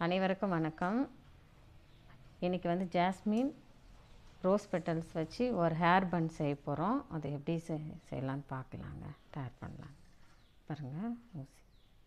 அனைவருக்கும் வணக்கம் இன்றைக்கி வந்து ஜாஸ்மின் ரோஸ் பெட்டல்ஸ் வச்சு ஒரு ஹேர் பன் செய்ய போகிறோம் அது எப்படி செய் செய்யலான்னு பார்க்கலாங்க தயார் பண்ணலாம் பாருங்கள் ஊசி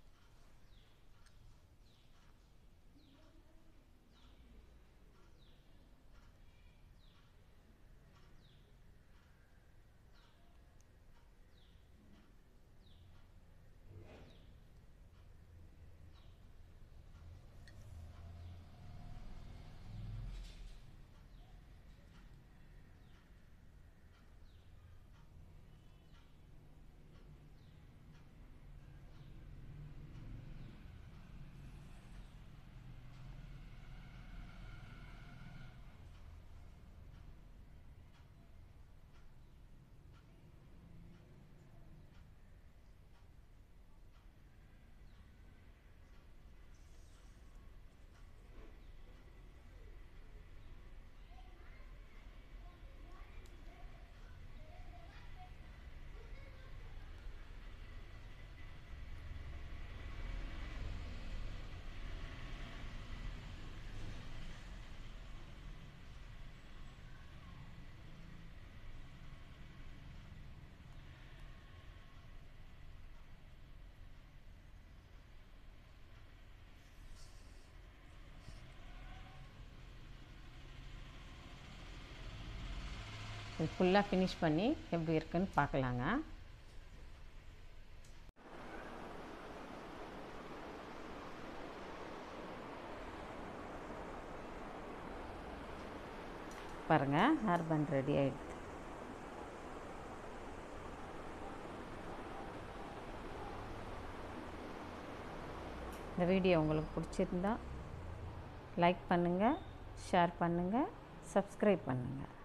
இது ஃபுல்லாக ஃபினிஷ் பண்ணி எப்படி இருக்குன்னு பார்க்கலாங்க பாருங்கள் ஹேர் பன் ரெடி ஆகிடுது இந்த வீடியோ உங்களுக்கு பிடிச்சிருந்தா லைக் பண்ணுங்கள் ஷேர் பண்ணுங்கள் சப்ஸ்கிரைப் பண்ணுங்கள்